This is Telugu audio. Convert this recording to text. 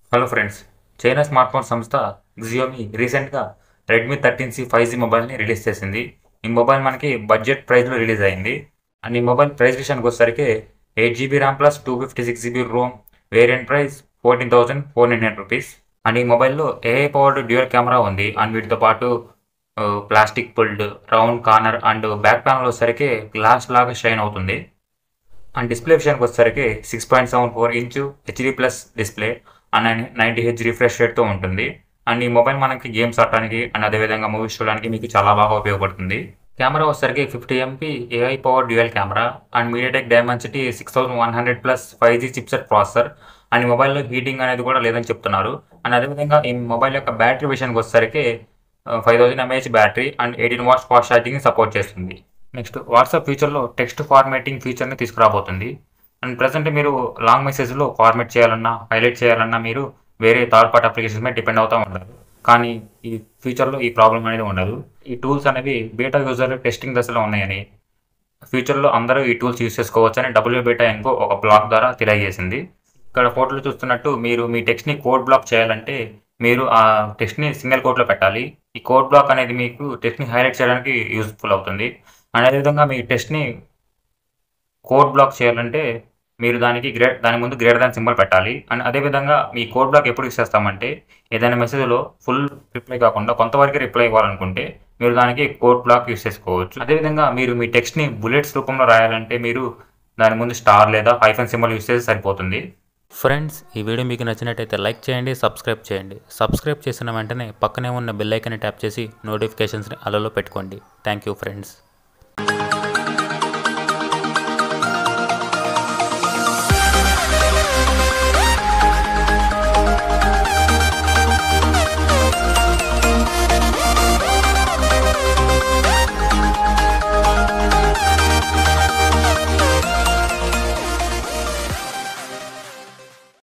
hello friends China smart phone సంస్థ జియోమి రీసెంట్గా Redmi thirteen C five G మొబైల్ని రిలీజ్ చేసింది ఈ మొబైల్ మనకి బడ్జెట్ ప్రైస్లో రిలీజ్ అయింది అండ్ ఈ మొబైల్ ప్రైస్ విషయానికి వచ్చేసరికి eight GB RAM plus two fifty six GB ROM variant price fourteen thousand four nine rupees and ఈ మొబైల్లో ఏఐ పవర్డ్ డ్యూయల్ కెమెరా ఉంది అండ్ వీటితో పాటు plastic build round corner and back panel వచ్చేసరికి గ్లాస్ లాగా షైన్ అవుతుంది అండ్ డిస్ప్లే విషయానికి వచ్చేసరికి six point seven four inch HD plus display and ninety H refresh రేట్తో ఉంటుంది అండ్ ఈ మొబైల్ మనకి గేమ్స్ ఆడటానికి అండ్ అదేవిధంగా మూవీస్ చూడడానికి మీకు చాలా బాగా ఉపయోగపడుతుంది కెమెరా వచ్చేసరికి fifty MP AI power dual camera and MediaTek Dimensity six thousand one hundred plus five G chipset processor and ఈ మొబైల్లో హీటింగ్ అనేది కూడా లేదని చెప్తున్నారు అండ్ అదేవిధంగా ఈ మొబైల్ యొక్క బ్యాటరీ విషయానికి వచ్చేసరికి five thousand mAh battery and eighteen watts fast charging support చేస్తుంది నెక్స్ట్ వాట్సాప్ ఫ్యూచర్లో టెక్స్ట్ ఫార్మేటింగ్ ఫీచర్ని తీసుకురాబోతుంది అండ్ ప్రజెంట్ మీరు లాంగ్ మెసేజ్లో ఫార్మేట్ చేయాలన్నా హైలైట్ చేయాలన్నా మీరు వేరే థర్డ్ పార్టీ అప్లికేషన్స్ మీద డిపెండ్ అవుతూ ఉంటారు కానీ ఈ ఫ్యూచర్లో ఈ ప్రాబ్లం అనేది ఉండదు ఈ టూల్స్ అనేవి బీటా యూజర్ టెస్టింగ్ దశలో ఉన్నాయని ఫ్యూచర్లో అందరూ ఈ టూల్స్ యూస్ చేసుకోవచ్చని డబ్ల్యూ బీటా ఎన్కో ఒక బ్లాగ్ ద్వారా తెలియజేసింది ఇక్కడ ఫోటోలో చూస్తున్నట్టు మీరు మీ టెక్స్ట్ని కోడ్ బ్లాక్ చేయాలంటే మీరు ఆ టెక్స్ట్ని సింగిల్ కోడ్లో పెట్టాలి ఈ కోడ్ బ్లాక్ అనేది మీకు టెక్స్ట్ని హైలైట్ చేయడానికి యూస్ఫుల్ అవుతుంది అండ్ అదేవిధంగా మీ టెస్ట్ని కోడ్ బ్లాక్ చేయాలంటే మీరు దానికి గ్రేడ్ దాని ముందు గ్రేటర్ దాన్ సింబల్ పెట్టాలి అండ్ అదేవిధంగా మీ కోడ్ బ్లాక్ ఎప్పుడు యూస్ చేస్తామంటే ఏదైనా మెసేజ్లో ఫుల్ రిప్లై కాకుండా కొంతవరకు రిప్లై ఇవ్వాలనుకుంటే మీరు దానికి కోడ్ బ్లాక్ యూస్ చేసుకోవచ్చు అదేవిధంగా మీరు మీ టెక్స్ట్ని బుల్లెట్స్ రూపంలో రాయాలంటే మీరు దాని ముందు స్టార్ లేదా హైఫన్ సింబల్ యూస్ చేస్తే సరిపోతుంది ఫ్రెండ్స్ ఈ వీడియో మీకు నచ్చినట్టయితే లైక్ చేయండి సబ్స్క్రైబ్ చేయండి సబ్స్క్రైబ్ చేసిన వెంటనే పక్కనే ఉన్న బెల్ ఐకాన్ని ట్యాప్ చేసి నోటిఫికేషన్స్ని అలలో పెట్టుకోండి థ్యాంక్ యూ ఫ్రెండ్స్